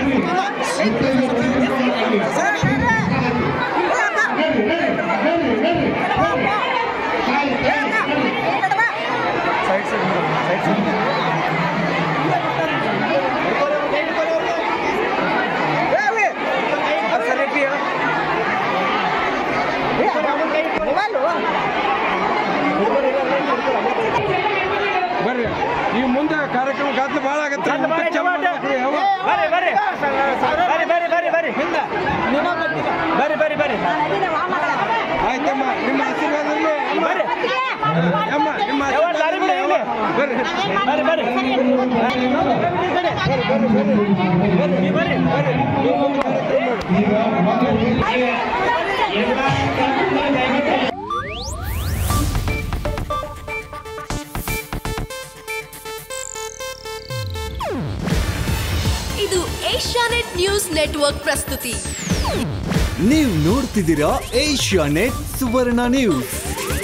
ಬರ್ರಿ ನೀವು ಮುಂದೆ ಕಾರ್ಯಕ್ರಮ ಗದ್ದಲ ಭಾಳ ಆಗತ್ತೆ ಬರ್ರಿ ಬರ್ರಿ ಬರ್ರಿ ಬರ್ರಿ ಬರ್ರಿ ಬರ್ರಿ ಬರ್ರಿ ಬರ್ರಿ ಬರ್ರಿ ಆಯ್ತಮ್ಮ ನಿಮ್ಮ ಆಶೀರ್ವಾದ ಇರ್ಲಿ. ಅಮ್ಮ. ಬರ್ರಿ ಅಮ್ಮ ನಿಮ್ಮ ಯಾವ ಆಶೀರ್ವಾದ ದಾರಿ ಬಿಡಿ ಇಲ್ಲಿ. ಬರ್ರಿ ಬರ್ರಿ ಬರ್ರಿ ನೀವು ಬರ್ರಿ ಇದು ಏಷ್ಯಾನೆಟ್ ನ್ಯೂಸ್ ನೆಟ್ವರ್ಕ್ ಪ್ರಸ್ತುತಿ ನೀವು ನೋಡ್ತಿದ್ದೀರಾ ಏಷ್ಯಾ ನೆಟ್ ಸುವರ್ಣ ನ್ಯೂಸ್